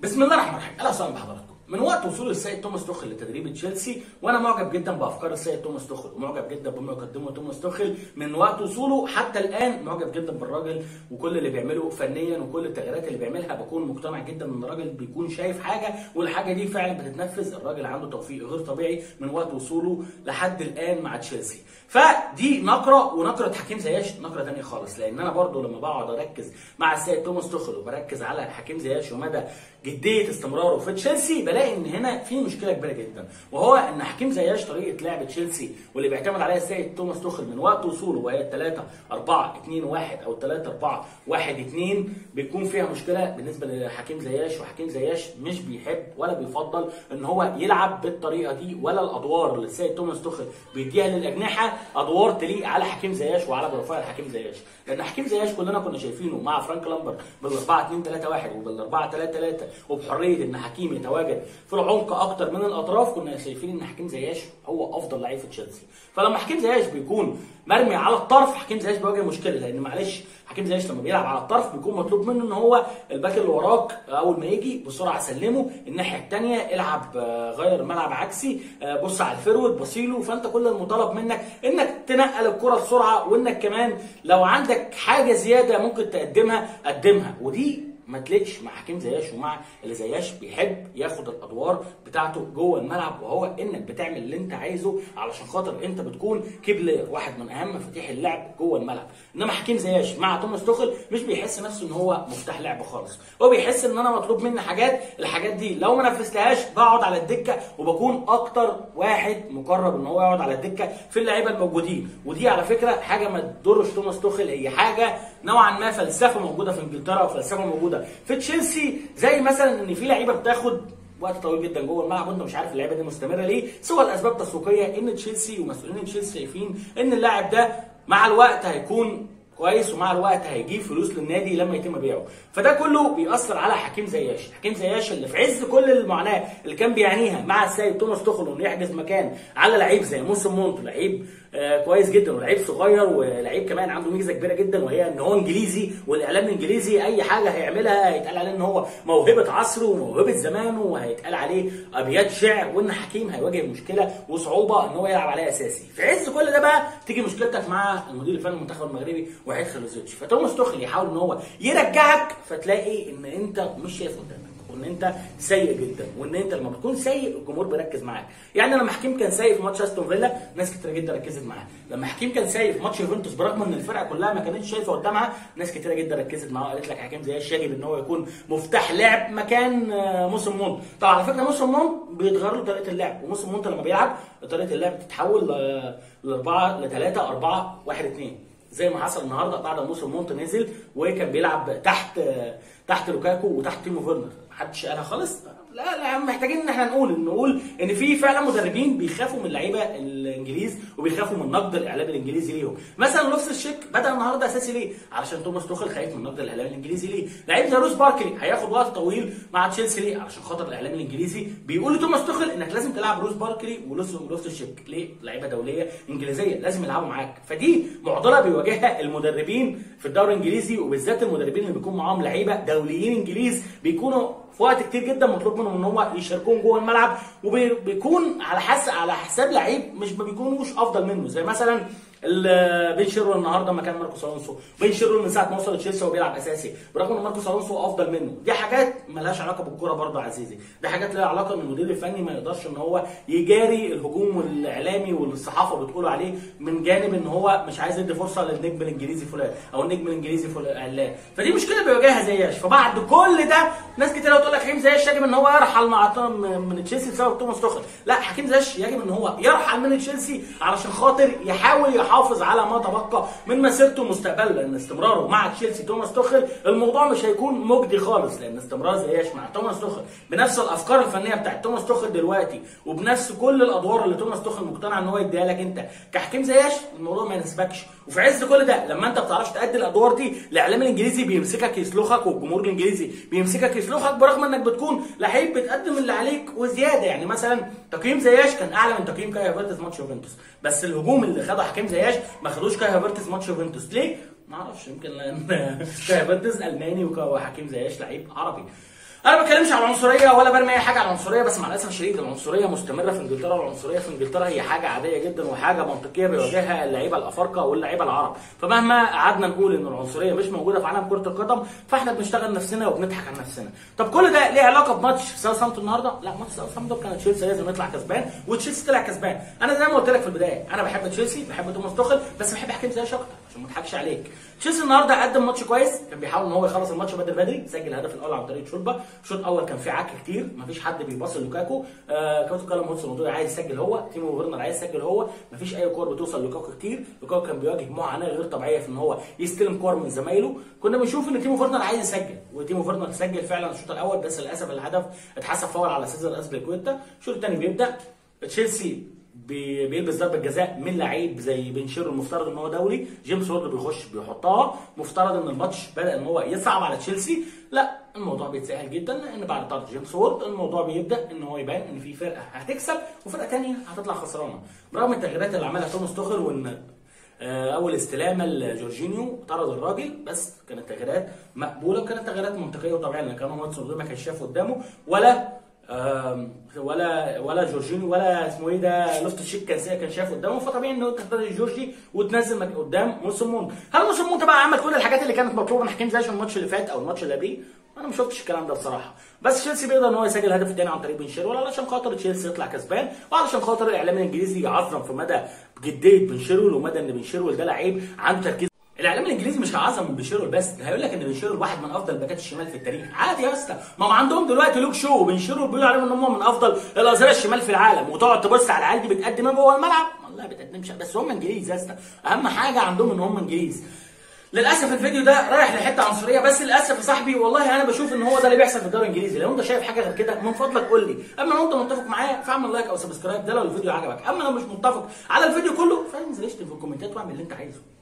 بسم الله الرحمن الرحيم اهلا وسهلا بحضراتكم من وقت وصول السيد توماس توخل لتدريب تشيلسي وانا معجب جدا بافكار السيد توماس توخل ومعجب جدا بما يقدمه توماس توخل من وقت وصوله حتى الان معجب جدا بالراجل وكل اللي بيعمله فنيا وكل التغييرات اللي بيعملها بكون مقتنع جدا ان الراجل بيكون شايف حاجه والحاجه دي فعلا بتتنفذ الراجل عنده توفيق غير طبيعي من وقت وصوله لحد الان مع تشيلسي فدي نقره ونقره حكيم زياش نقره ثانيه خالص لان انا برضو لما بقعد اركز مع السيد توماس توخل وبركز على حكيم زياش ومدى جديه استمراره في تشيلسي بلاقي ان هنا في مشكله كبيره جدا وهو ان حكيم زياش طريقه لعب تشيلسي واللي بيعتمد عليها السيد توماس توخل من وقت وصوله وهي 3 4 2 1 او 3 4 1 2 بيكون فيها مشكله بالنسبه لحكيم زياش وحكيم زياش مش بيحب ولا بيفضل ان هو يلعب بالطريقه دي ولا الادوار اللي السيد توماس توخل بيديها للاجنحه ادوار تليق على حكيم زياش وعلى بروفايل حكيم زياش لان حكيم زياش كلنا كنا شايفينه مع فرانك لامبر بال 4 2 3 1 وبال 4 3 3 وبحريه ان حكيم يتواجد في العمق اكتر من الاطراف كنا شايفين ان حكيم زياش هو افضل لعيب في تشيلسي فلما حكيم زياش بيكون مرمي على الطرف حكيم زياش بيواجه مشكله لان معلش حكيم زياش لما بيلعب على الطرف بيكون مطلوب منه ان هو الباك اللي وراك اول ما يجي بسرعه سلمه الناحيه الثانيه العب غير الملعب عكسي بص على الفرود بصيله فانت كل المطالب منك انك تنقل الكره بسرعه وانك كمان لو عندك حاجه زياده ممكن تقدمها قدمها ودي ما تليقش مع حكيم زياش ومع اللي زياش بيحب ياخد الادوار بتاعته جوه الملعب وهو انك بتعمل اللي انت عايزه علشان خاطر انت بتكون كي بلاير واحد من اهم مفاتيح اللعب جوه الملعب انما حكيم زياش مع توماس توخل مش بيحس نفسه ان هو مفتاح لعب خالص هو بيحس ان انا مطلوب مني حاجات الحاجات دي لو ما نفذتهاش بقعد على الدكه وبكون اكتر واحد مقرب ان هو يقعد على الدكه في اللعيبه الموجودين ودي على فكره حاجه ما تضرش توماس توخل هي حاجه نوعا ما فلسفه موجوده في انجلترا وفلسفه موجوده في تشيلسي زي مثلا ان في لعيبه بتاخد وقت طويل جدا جوه الملعب وانت مش عارف اللعيبه دي مستمره ليه سوى الاسباب التسويقيه ان تشيلسي ومسؤولين تشيلسي شايفين ان اللاعب ده مع الوقت هيكون كويس ومع الوقت هيجيب فلوس للنادي لما يتم بيعه فده كله بيأثر على حكيم زياش حكيم زياش اللي في عز كل المعاناه اللي كان بيعانيها مع السيد توماس توخل انه يحجز مكان على لعيب زي موسم مونت لعيب آه كويس جدا ولعيب صغير ولعيب كمان عنده ميزه كبيره جدا وهي ان هو انجليزي والاعلام الانجليزي اي حاجه هيعملها هيتقال عليه ان هو موهبه عصره وموهبه زمانه وهيتقال عليه ابيات شعر وان حكيم هيواجه مشكله وصعوبه ان هو يلعب عليها اساسي في عز كل ده بقى تيجي مشكلتك مع المدير الفني المنتخب المغربي وحيد خلوزيتش فتوماس توخل يحاول ان هو يرجعك فتلاقي ان انت مش شايف قدامك وان انت سيء جدا وان انت لما بتكون سيء الجمهور بيركز معاك يعني لما حكيم كان سيء في ماتش استون فيلا ناس كتير جدا ركزت معاه لما حكيم كان سيء في ماتش يوفنتوس برغم ان الفرقه كلها ما كانتش شايفه قدامها ناس كتير جدا ركزت معاه وقالت لك حكيم زياش يجب ان هو يكون مفتاح لعب مكان موسم مونت طبعا على فكره موسم مونت بيتغير له طريقه اللعب وموسم مونت لما بيلعب طريقه اللعب بتتحول ل 4 ل 3 4 1 2 زي ما حصل النهارده بعد ما موسم مونت نزل وكان بيلعب تحت تحت لوكاكو وتحت تيمو فيرنر محدش قالها خالص لا لا محتاجين ان احنا نقول نقول ان في فعلا مدربين بيخافوا من اللعيبه الانجليز وبيخافوا من نقد الاعلام الانجليزي ليهم مثلا لوفس الشيك بدا النهارده اساسي ليه علشان توماس توخل خايف من نقد الاعلام الانجليزي ليه لعيب زي روس باركلي هياخد وقت طويل مع تشيلسي ليه علشان خاطر الاعلام الانجليزي بيقول لتوماس توخل انك لازم تلعب روس باركلي ولوفس الشيك ليه لعيبه دوليه انجليزيه لازم يلعبوا معاك فدي معضله بيواجهها المدربين في الدوري الانجليزي وبالذات المدربين اللي بيكون معاهم لعيبه دوليين انجليز بيكونوا في وقت كتير جدا مطلوب منهم ان هم يشاركون جوه الملعب وبيكون على حسب على حساب لعيب مش ما بيكونوش افضل منه زي مثلا بين شيرو النهارده مكان ماركوس الونسو بين شيرو من ساعه ما وصل تشيلسي وهو بيلعب اساسي برغم ان ماركوس الونسو افضل منه دي حاجات ملهاش علاقه بالكوره برضه عزيزي دي حاجات لها علاقه ان المدير الفني ما يقدرش ان هو يجاري الهجوم الاعلامي والصحافه بتقول عليه من جانب ان هو مش عايز يدي فرصه للنجم الانجليزي فلان او النجم الانجليزي فلان فدي مشكله بيواجهها زياش فبعد كل ده ناس كتير تقول لك حكيم زياش يجب ان هو يرحل مع من تشيلسي بسبب توماس توخل لا حكيم زياش يجب ان هو يرحل من تشيلسي علشان خاطر يحاول يحافظ على ما تبقى من مسيرته مستقبلا لان استمراره مع تشيلسي توماس توخل الموضوع مش هيكون مجدي خالص لان استمرار زياش مع توماس توخل بنفس الافكار الفنيه بتاعت توماس توخل دلوقتي وبنفس كل الادوار اللي توماس توخل مقتنع ان هو يديها لك انت كحكيم زياش الموضوع ما يناسبكش وفي عز كل ده لما انت ما بتعرفش تأدي الادوار دي الاعلام الانجليزي بيمسكك يسلخك والجمهور الانجليزي بيمسكك يسلخك برغم انك بتكون لعيب بتقدم اللي عليك وزياده يعني مثلا تقييم زياش كان اعلى من تقييم كاي هافرتز ماتش يوفنتوس بس الهجوم اللي خده حكيم زياش ما خدوش كاي هافرتز ماتش يوفنتوس ليه؟ ما اعرفش يمكن لان كاي هافرتز الماني وحكيم زياش لعيب عربي انا ما بتكلمش على العنصريه ولا برمي اي حاجه على العنصريه بس مع الاسف الشديد العنصريه مستمره في انجلترا والعنصريه في انجلترا هي حاجه عاديه جدا وحاجه منطقيه بيواجهها اللعيبه الافارقه واللعيبه العرب فمهما قعدنا نقول ان العنصريه مش موجوده في عالم كره القدم فاحنا بنشتغل نفسنا وبنضحك على نفسنا طب كل ده ليه علاقه بماتش ساوثهامبتون النهارده لا ماتش ساوثهامبتون كان تشيلسي لازم يطلع كسبان وتشيلسي طلع كسبان انا زي ما قلت لك في البدايه انا بحب تشيلسي بحب توماس توخل بس بحب حكيم زياش اكتر عشان ما اضحكش عليك تشيلسي النهارده قدم ماتش كويس كان بيحاول ان هو يخلص الماتش بدري بدري سجل الهدف الاول عن طريق شوربا الشوط الاول كان فيه عك كتير مفيش حد بيباص لوكاكو آه كابتن كلام هوتسون الموضوع عايز يسجل هو تيمو فيرنر عايز يسجل هو مفيش اي كور بتوصل لوكاكو كتير لوكاكو كان بيواجه معاناه غير طبيعيه في ان هو يستلم كور من زمايله كنا بنشوف ان تيمو فيرنر عايز يسجل وتيمو فيرنر سجل فعلا الشوط الاول بس للاسف الهدف اتحسب فاول على سيزر اسبليكويتا الشوط الثاني بيبدا تشيلسي بي- بيلبس ضربه جزاء من لعيب زي بن شيرو المفترض ان هو دولي جيمس وورد بيخش بيحطها مفترض ان الماتش بدا ان هو يصعب على تشيلسي لا الموضوع بيتسهل جدا لان بعد طرد جيمس وورد الموضوع بيبدا ان هو يبان ان في فرقه هتكسب وفرقه ثانيه هتطلع خسرانه برغم التغييرات اللي عملها توماس توخل وان آه، اول استلامه لجورجينيو طرد الراجل بس كانت تغييرات مقبوله وكانت تغييرات منطقيه وطبيعيه لان كان ماتسون ما كانش شاف قدامه ولا آم، ولا ولا جورجينيو ولا اسمه ايه ده لوفت الشيك كان كان شايف قدامه فطبيعي انه تختار جورجي وتنزل مك- قدام موسمون هل موسمون طبعا عمل كل الحاجات اللي كانت مطلوبه من حكيم زياش الماتش اللي فات او الماتش اللي قبليه انا ما شفتش الكلام ده بصراحه بس تشيلسي بيقدر ان هو يسجل الهدف الثاني عن طريق بن شيرول علشان خاطر تشيلسي يطلع كسبان وعلشان خاطر الاعلام الانجليزي يعظم في مدى جديه بن شيرول ومدى ان بن شيرول ده لعيب عنده تركيز الاعلام الانجليزي مش هيعظم من بنشيرول بس ده هيقول لك ان بنشيرول واحد من افضل باكات الشمال في التاريخ عادي يا اسطى ما هم عندهم دلوقتي لوك شو وبنشيرول بيقولوا عليهم ان هم من افضل الاظهره الشمال في العالم وتقعد تبص على العيال دي بتقدم ايه جوه الملعب والله ما بتقدمش بس هم انجليز يا اسطى اهم حاجه عندهم ان هم انجليز للاسف الفيديو ده رايح لحته عنصريه بس للاسف يا صاحبي والله انا بشوف ان هو ده اللي بيحصل في الدوري الانجليزي لو انت شايف حاجه غير كده من فضلك قول لي اما لو انت متفق معايا فاعمل لايك او سبسكرايب ده لو الفيديو عجبك اما لو مش متفق على الفيديو كله فانزل اشتم في الكومنتات واعمل اللي انت عايزه